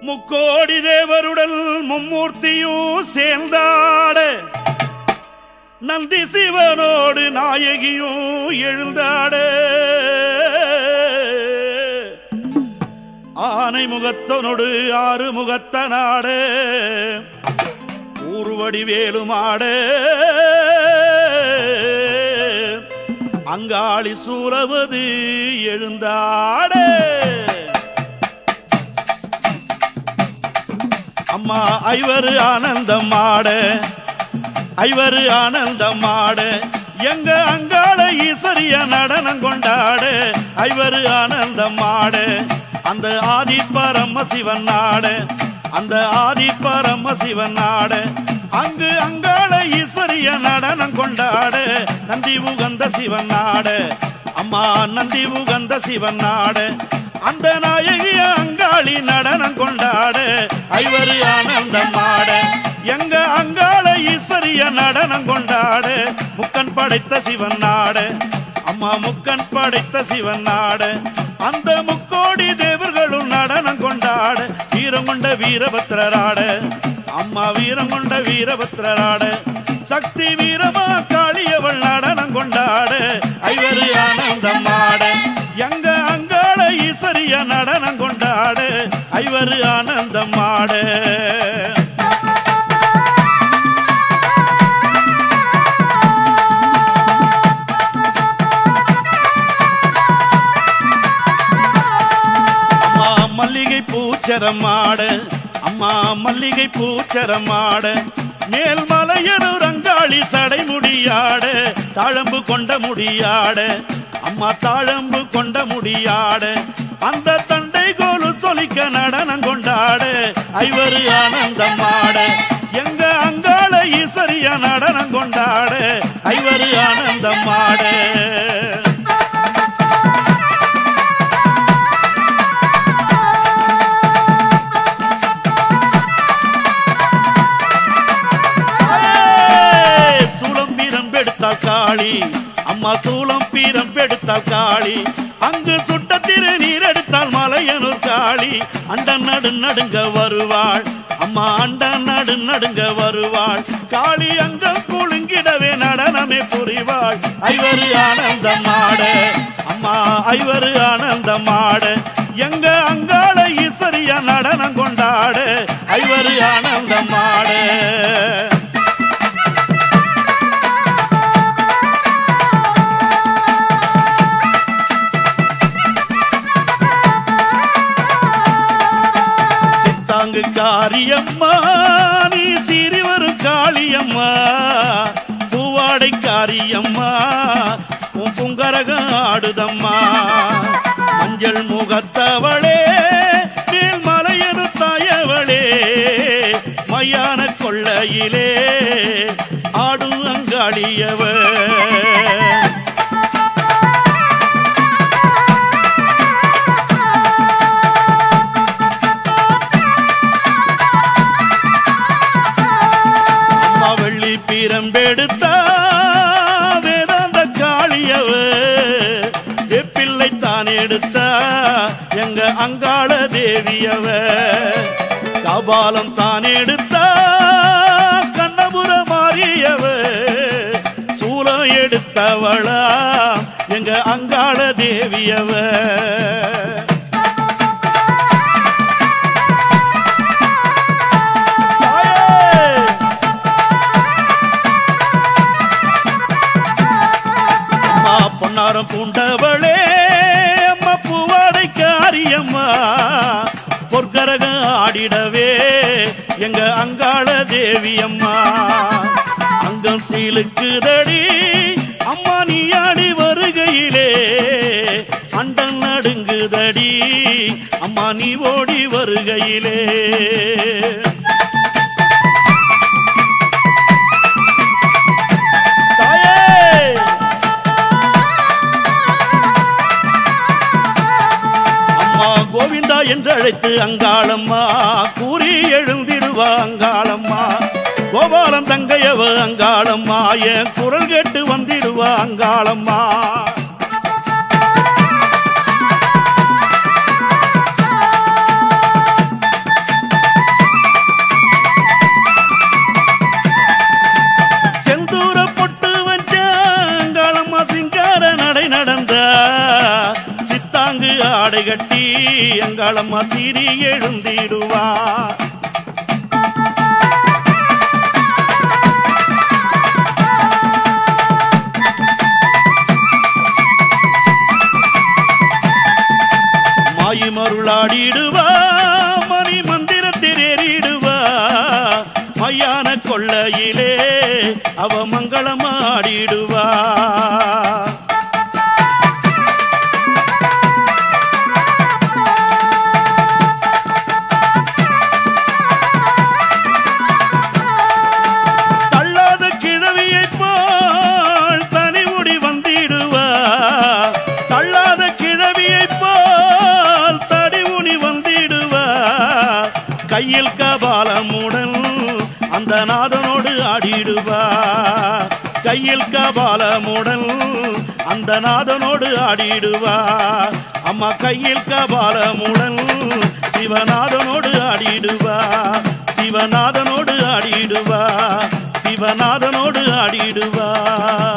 முக்கோடி தேவருடல் மும்மூர்த்தியும் சேர்ந்தாட நந்தி சிவனோடு நாயகியும் எழுந்தாட ஆனை முகத்தனோடு ஆறு முகத்தனாடு ஊர்வடி வேலுமாடு அங்காளி சூரவது எழுந்தாடு அம்மா ஐவரு ஆனந்தம் ஆட ஐவரு ஆனந்தம் ஆட எங்க அங்காள ஈஸ்வரிய நடனம் கொண்டாட ஐவரு ஆனந்தம் ஆட அந்த ஆதி பரம சிவன் நாட அந்த ஆதி பரம சிவன் நாட அங்கு அங்காள ஈஸ்வரிய நடனம் கொண்டாட நந்தி உகந்த சிவன் நாட அம்மா நந்தி உகந்த சிவன் நாட அந்த நாயகிய அங்காளி நடனம் கொண்டாட ஐவரு ஆனந்தம் ஆட எங்க அங்காள ஈஸ்வரிய நடனம் கொண்டாட முக்கன் படைத்த சிவன் நாட அம்மா முக்கன் படைத்த சிவன் நாட அந்த முக்கோடி தேவர்களும் நடனம் கொண்டாட வீரம் கொண்ட வீரபத்திரராட அம்மா வீரம் கொண்ட வீரபத்திரராட சக்தி வீரமா காளியவள் நடனம் கொண்டாட ஐவரு ஆனந்தம் ஆட எங்க அங்காள ஈஸ்வரிய நடனம் கொண்டாட ஐவரு ஆனந்தம் ஆட அம்மா மல்லிகை பூச்சரமாட அம்மா மல்லிகை பூச்சரமாட மேல் மலையனூர் அங்காளி சடை முடியாட தாழம்பு கொண்ட முடியாட அம்மா தாழம்பு கொண்ட முடியாட அந்த தண்டை கோலு சொலிக்க நடனம் கொண்டாட ஐவரு ஆனந்தம் ஆட எங்க அங்காள ஈஸ்வரிய நடனம் கொண்டாட ஐவரு ஆனந்தம் ஆட ஏய், சூலம் பீரம் பெடுத்தாள் காளி அம்மா சூலம் பீரம் பெடுத்தாள் காளி அங்கு சுட்ட திரு நீர் எடுத்தால் மலையனூர் காளி அண்ட நடு நடுங்க வருவாள் அம்மா அண்ட நடு நடுங்க வருவாள் காளி அங்கம் குலுங்கிடவே நடனமே புரிவாள் ஐவரு ஆனந்தம் ஆட அம்மா ஐவரு ஆனந்தம் ஆட எங்க அங்காள ஈஸ்வரிய நடனம் கொண்டாட ஐவரு ஆனந்தம் ஆட சித்தாங்கு காரியம்மா நீ சீறி வரும் காளியம்மா பூவாடை காரியம்மா உன் புங்கரகம் ஆடுதம்மா மஞ்சள் முகத்தவளே மேல் மலையனு தாயவளே மையான கொள்ளையிலே ஆடும் அங்காளியவள் அம்மா வெள்ளி பீரம்பெடுத்தா வேதாந்த காளியவ வெப்பிள்ளை தான் எடுத்தா எங்க அங்காள தேவியவ கபாலம் தான் எடுத்தா கண்ணபுர மாறியவ சூலம் எடுத்தவளா எங்க அங்காள தேவியவ தாயே! அம்மா பொன்னாரம் பூண்டவளே அம்மா பூவாடை காரியம்மா பொற்கரகம் ஆடிடவே எங்க அங்காள தேவி அம்மா அங்கம் சீலுக்குதடி அம்மா நீ ஆடி வருகையிலே அண்டம் நடுங்குதடி அம்மா நீ ஓடி வருகையிலே தாயே அம்மா கோவிந்தா என்று அழைத்து அங்காளம்மா கூறி எழுந்திடுவா அங்காளம்மா கோபாலம் தங்கையவ அங்காளம்மா என் குரல் கேட்டு வந்திடுவா அங்காளம்மா மங்களம்மா சீறி எழுந்திடுவா மாயி மருளாடிடுவா மணி மந்திரத்தில் ஏறிடுவா மையான கொள்ளையிலே அவ மங்களமாடிடுவா தள்ளாத கிழவியைப் போல் தனிமுடி வந்திடுவா தள்ளாத கிழவியைப் போல் தடிமுடி வந்திடுவா கையில் கபாலமுடன் அந்த நாதனோடு ஆடிடுவா கையில் கபாலமுடன் அந்த நாதனோடு ஆடிடுவா அம்மா கையில் கபாலமுடன் சிவநாதனோடு ஆடிடுவா சிவநாதனோடு ஆடிடுவா சிவநாதனோடு ஆடிடுவா